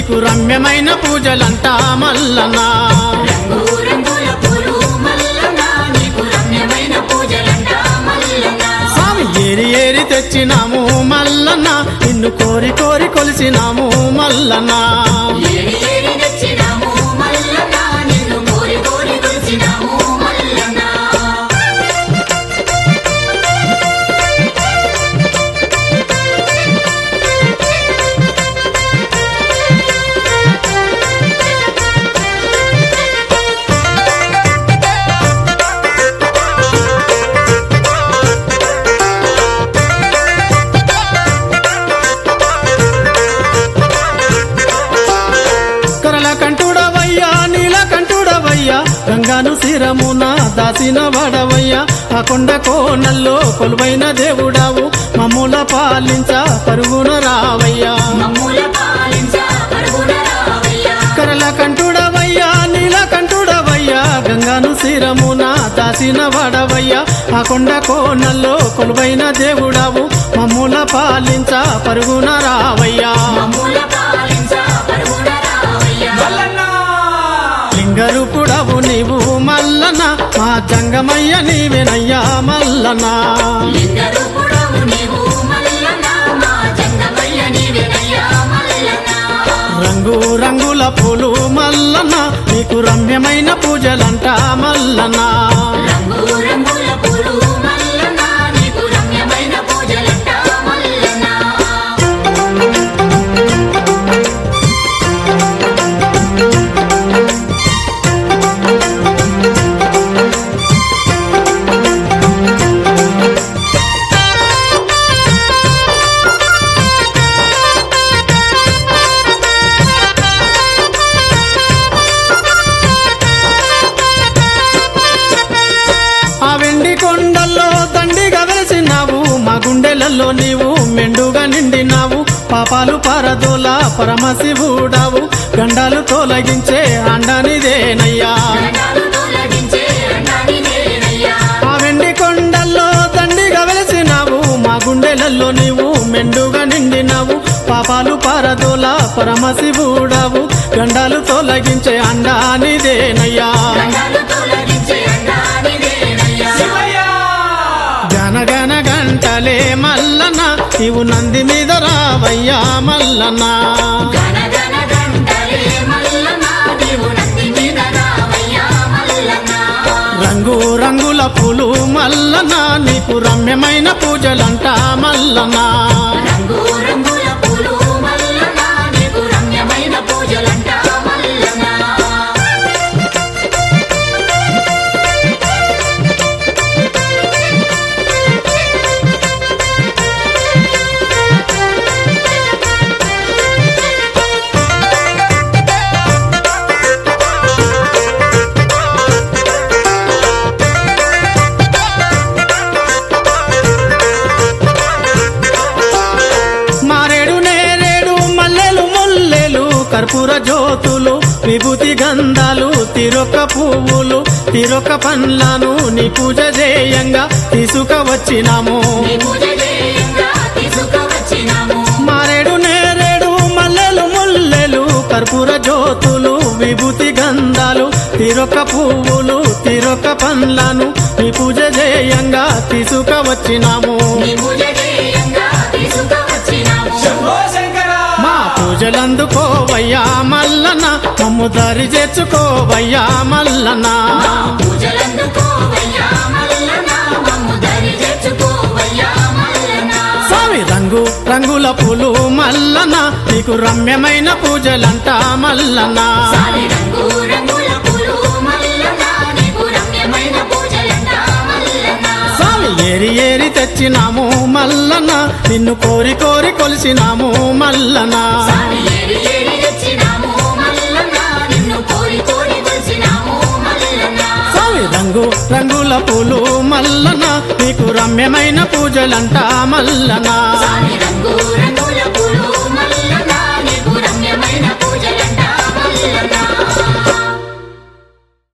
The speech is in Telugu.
నీకు రమ్యమైన పూజలంట మల్లన్న రంగు రంగుల పూలు మల్లన్న నీకు రమ్యమైన పూజలంట మల్లన్న స్వామి ఏరి ఏరి తెచ్చినాము మల్లన్న నిన్ను కోరి కోరి కొలిసినాము మల్లన్న ఏరి ఏరి తెచ్చినాము మల్లన్న నిన్ను కోరి కోరి కొలిచినాము మల్లన్న కరల కంటుడవయ్యా నీల కంటుడవయ్యా గంగాను శిరమున దాసిన వాడవయ్యా ఆ కొండ కోనల్లో కొలువైన దేవుడావు మమ్ముల పాలించ పరుగున రావయ్యా మమ్ముల పాలించ పరుగున రావయ్యా కరల కంటుడవయ్యా నీల కంటుడవయ్యా గంగాను శిరమున దాసిన వాడవయ్యా ఆ కొండ కోనల్లో కొలువైన దేవుడావు మమ్ముల పాలించ పరుగున రావయ్యా మమ్ముల పాలించ పరుగున రావయ్యా లింగరూపుడవు నీవు మల్లన మా జంగమయ్య నీవెనయ్యా మల్లన లింగరూపుడవు నీవు మల్లన్న మా జంగమయ్య నీవెనయ్యా మల్లన్న రంగు రంగుల పూలు మల్లన నీకు రమ్యమైన పూజలంట మల్లన రంగు రంగుల పూలు మల్లన్న నీకు రమ్యమైన పూజలంట మల్లన్న ఆ వెండి కొండల్లో దండిగా వెలిసినావు మా గుండెలలో నీవు మెండుగా నిండినావు పాపాలు పరదోల పరమశివుడావు గండాలు తొలగించే అండానిదేనయ్యా గండాలు తొలగించే అండానిదేనయ్యా ఆ వెండి కొండల్లో దండిగా వెలిసినావు మా గుండెలలో నీవు మెండుగా నిండినావు పాపాలు పారదోల పరమశివుడావు గండాలు తొలగించే అండానిదేనయ్యా గండాలు తొలగించే అండానిదేనయ్యా గనగన గంటలే మల్లన నీవు నంది మీద రావయ్యా మల్లన గన గన గంటలే మల్లన్న నీవు నంది మీద రావయ్యా మల్లన్న రంగు రంగుల పూలు మల్లన నీకు రమ్యమైన పూజలంట మల్లన రంగు రంగుల పూలు మల్లన్న నీకు రమ్యమైన పూజలంట మల్లన్న మారేడు నేరేడు మల్లెలు ముల్లెలు కర్పూర జ్యోతులు విభూతి గంధాలు తిరొక్క పువ్వులు తిరొక్క పండ్లను నీ పూజ చేయంగా తీసుకువచ్చినాము నీ పూజ చేయంగా తీసుకువచ్చినాము మారేడు నేరేడు మల్లెలు ముల్లెలు కర్పూర జ్యోతులు విభూతి గంధాలు తిరొక్క పువ్వులు తిరొక్క పండ్లను నీ పూజ చేయంగా తీసుకువచ్చినాము నీ పూజ చేయంగా తీసుకువచ్చినాము మా పూజలందుకోవయ్యా మల్లన మమ్ము దారి చేర్చుకోవయ్యా మల్లన మా పూజలందుకోవయ్యా మల్లన్న మమ్ము దరి చేర్చుకోవయ్యా మల్లన్న స్వామి రంగు రంగుల పూలు మల్లన నీకు రమ్యమైన పూజలంట మల్లన సాలి రంగు రంగుల పూలు మల్లన్న నీకు రమ్యమైన పూజలంట మల్లన్న స్వామి ఏరి ఏరి తెచ్చినాము మల్లన నిన్ను కోరి కోరి కొలిసినాము మల్లన స్వామి ఏరి ఏరి తెచ్చినాము మల్లన్న నిన్ను కోరి కోరి కొలిసినాము మల్లన్న స్వామి రంగు రంగుల పూలు మల్లన నీకు రమ్యమైన పూజలంట మల్లన